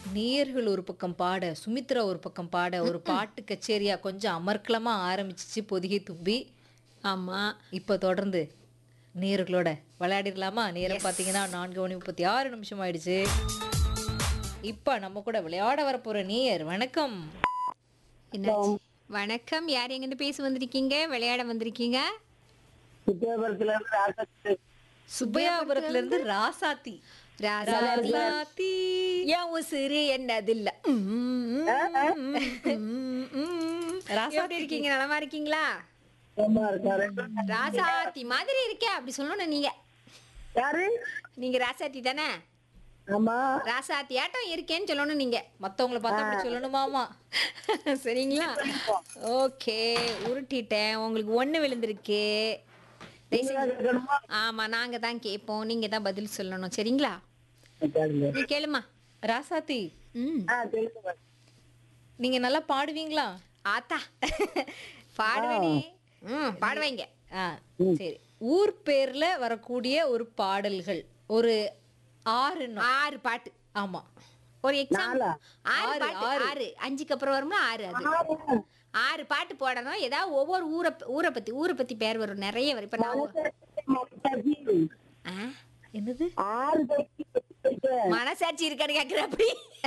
நேயர்கள் ஒரு பக்கம் பாட சுமித்ரா ஒரு பக்கம் பாட ஒரு பாட்டு கச்சேரியா கொஞ்சம் அமர்க்கலமா ஆரம்பிச்சிச்சு பொதிகை தும்பி ஆமா இப்போ தொடர்ந்து நேயர்களோட விளையாடிடலாமா நேரம் பார்த்தீங்கன்னா நான்கு மணி முப்பத்தி ஆறு நிமிஷம் ஆயிடுச்சு இப்போ நம்ம கூட விளையாட வரப்போற நேயர் வணக்கம் என்னாச்சு வணக்கம் யார் எங்கிருந்து பேச வந்திருக்கீங்க விளையாட வந்திருக்கீங்க சுத்தியாபுரத்துல இருந்து ராசத்து சுப்பையாபுரத்துல இருந்து ராசாத்தி ராசாத்தி ராசாத்தி ஏன் உசுறு என்னதில்ல எப்படி இருக்கீங்க நலமா இருக்கீங்களா சும்மா இருக்காரு ராசாத்தி மாதிரி இருக்கே அப்படி சொல்லணும் நீங்க யாரு நீங்க ராசாத்தி தானே ஆமா ராசாத்தி ஆட்டம் இருக்கேன்னு சொல்லணும் நீங்க மத்தவங்கள பார்த்தா அப்படி சொல்லணுமாமா சரிங்களா ஓகே உருட்டிட்டேன் உங்களுக்கு ஒண்ணு விழுந்திருக்கு தயவு செஞ்சு- கேட்கணுமா ஆமா நாங்க தான் கேட்போம் நீங்க தான் பதில் சொல்லணும் சரிங்களா கேளுங்க நீ கேளுமா ராசாத்தி ம் ஆ கேளுங்க நீங்க நல்லா பாடுவீங்களா ஆத்தா பாடுவேனே ம் பாடுவாங்க ஆ சரி ஊர் பேர்ல வரக்கூடிய ஒரு பாடல்கள் ஒரு ஆறு நா- ஆறு பாட்டு ஆமா ஒரு எக்ஸாம் நாலா? ஆறு பாட்டு ஆறு அஞ்சுக்கு அப்புறம் வரும்னா ஆறு அது ஆறு பாட்டு போடணும் ஏதாவது ஒவ்வொரு ஊரை ஊரை பத்தி ஊரை பத்தி பேர் வரும் நிறைய வரும் இப்ப நான் ஒ- ஆ? என்னது ஆறு பேருக்கு மனசாட்சி இருக்கான்னு கேக்குற அப்படி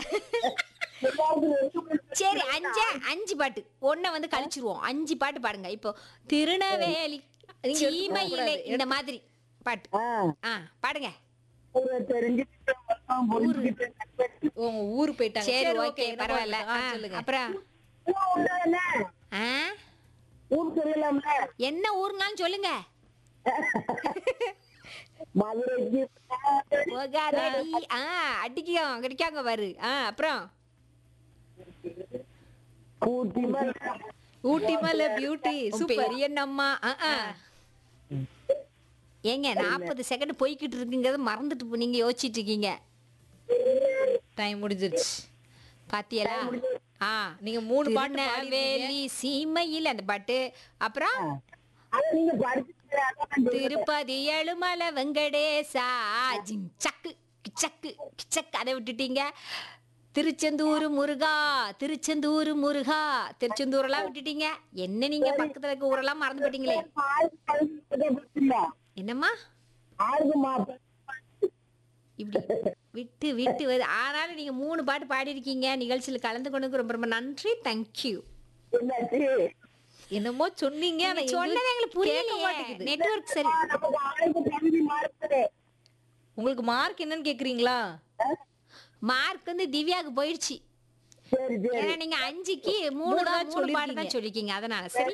சரி அஞ்சு அஞ்சு பாட்டு ஒன்ன வந்து கழிச்சிருவோம் அஞ்சு பாட்டு பாடுங்க இப்போ திருநெல்வேலி சீமையிலே இந்த மாதிரி பாட்டு ஆ ஆ பாடுங்க ஊரை தெரிஞ்சுக்கிட்டு வந்தோம், புரிஞ்சுக்கிட்டு உங்க ஊர் போயிட்டாங்க சரி ஓகே okay, நம்ம பரவாயில்ல ஆ, ஆ, சொல்லுங்க அப்புறம் ஊர் உள்ள என்ன? ஆ ஊர் சொல்லலாம்ல என்ன ஊர்னாலும் சொல்லுங்க மதுரைக்கு போகாதடி ஆ அடிக்கும் கிடைக்காங்க பாரு ஆ அப்புறம் ஊட்டி மலை. ஊட்டி மலை பியூட்டி உன் சூப்பர் பெரிய நம்மா ஆ, ஆ. ஏங்க நாற்பது செகண்ட் போய்கிட்டு இருக்குங்கிறத மறந்துட்டு போ- நீங்க யோசிச்சிட்டு இருக்கீங்க டைம் முடிஞ்சிருச்சு பாத்தியலா ஆ நீங்க மூணு பாட்டு பாடிருக்கீங்க. திருநெல்வேலி சீமையில் அந்த பாட்டு அப்புறம் அதை நீங்க படிச்சுட்டு அதான் நான் சொல்றேன். திருப்பதி எழுமலை வெங்கடேசா ஜிங் சக்கு கிச்சக்கு கிச்சக்கு அதை விட்டுட்டீங்க திருச்செந்தூர் முருகா திருச்செந்தூர் முருகா திருச்செந்தூர் எல்லாம் விட்டுட்டீங்க என்ன நீங்க பக்கத்துல இருக்க ஊரெல்லாம் மறந்து போயிட்டீங்களே ஆளுக்கு பதினஞ்சு பத்தில. என்னம்மா ஆளுக்கு மா- இப்படி விட்டு விட்டு வருது ஆனாலும் நீங்க மூணு பாட்டு பாடியிருக்கீங்க நிகழ்ச்சியில் கலந்து கொண்டு ரொம்ப ரொம்ப நன்றி தேங்க்யூ என்னாச்சு? என்னமோ சொன்னீங்க ஆனா சொன்னது எங்களுக்கு எங்களுக்கு கேட்க புரியலையே மாட்டேங்குது. நெட்வொர்க் சரி நமக்கு ஆளுக்கு பதினஞ்சு மார்க்கு. உங்களுக்கு மார்க் என்னன்னு கேக்குறீங்களா மார்க் வந்து திவ்யாவுக்கு போயிடுச்சு சரி சரி ஏன்னா நீங்க அஞ்சுக்கு மூணு தான் மூணு பாட்டு தான் சொல்லிருக்கீங்க அதனால சரி